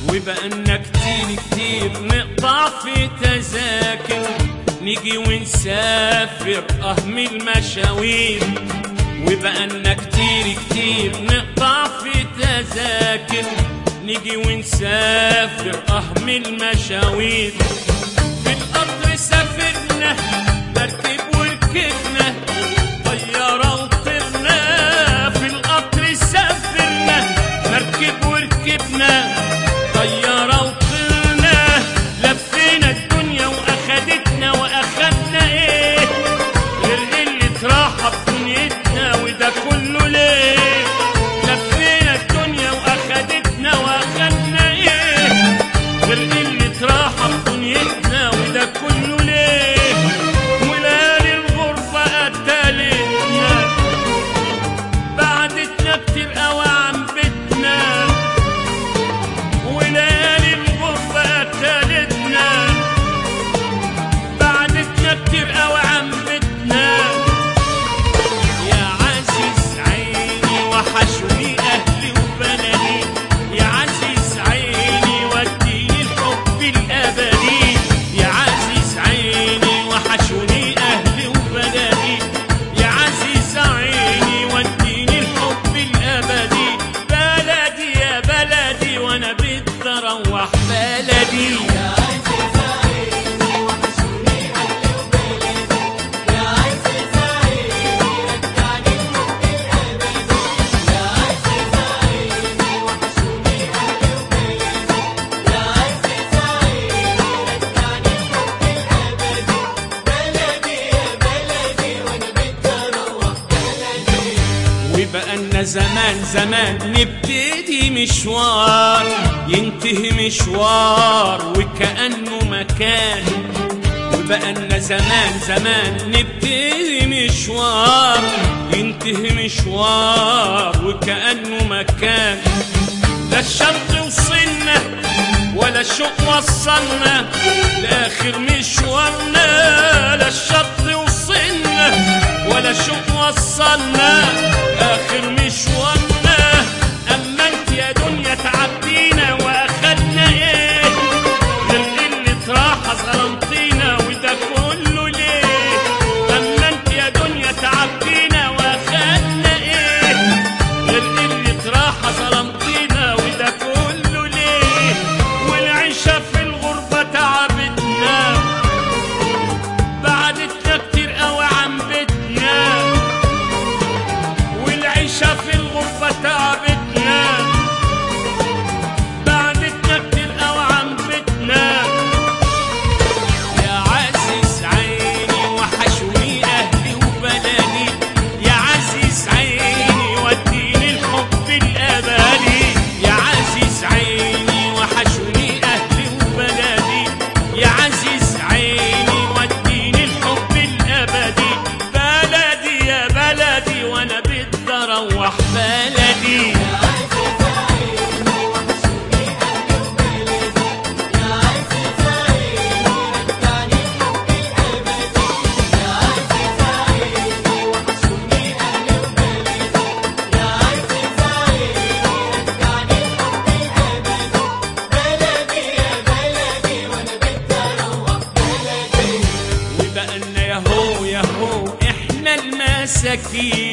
وبقالنا كتير كتير نقطع في تذاكر نيجي ونسافر أهم المشاوير وبقالنا كتير كتير نقطع في تذاكر نيجي ونسافر أهم المشاوير في القطر سافرنا مركب وركبنا طيارة وطرنا في القطر سافرنا مركب وركبنا طيارة وطرنا لفينا الدنيا وأخدتنا وأخدنا إيه غير قلة راحة في دنيتنا وده كله ليه لفينا الدنيا وأخدتنا وأخدنا إيه غير قلة راحة في دنيتنا وده كله ليه وليالي الغربة قتلتنا بعدتنا كتير قوي عن بيتنا وليالي الغربة قتلتنا بعدتنا كتير قوي عن بيتنا يا عزيز عيني وحشوني أهلي وبلدي يا عزيز عيني وديني الحب الأبدي يا عزيز عيني وحشوني أهلي وبلدي يا عزيز عيني وديني الحب الأبدي بلدي يا بلدي وأنا بدي أروح بلدي وبقالنا زمان زمان نبتدي مشوار ينتهي مشوار وكأنه مكان وبقالنا زمان زمان نبتدي مشوار ينتهي مشوار وكأنه مكان لا الشرق وصلنا ولا الشوق وصلنا لآخر مشوارنا لا الشرق وصلنا ولا الشوق وصلنا آخر مشوارنا أما انت يا دنيا تعبتينا وأخدنا إيه غير قلة راحة ظلمتينا وده كله ليه أما انت يا دنيا تعبتينا وأخدنا إيه غير قلة راحة ظلمتينا وده كله ليه والعيشة في الغربة تعبتنا بعدتنا كتير قوي عن بيتنا والعيشة في الغربة تعبتنا بعدتنا كتير قوي عن بيتنا يا عزيز عيني وحشوني أهلي وبلدي يا عزيز عيني وديني الحب الأبدي يا عزيز عيني وحشوني أهلي وبلدي يا عزيز عيني وديني الحب الأبدي بلدي يا بلدي وأنا بدي أروح بلدي وبقالنا ياهو ياهو احنا المساكين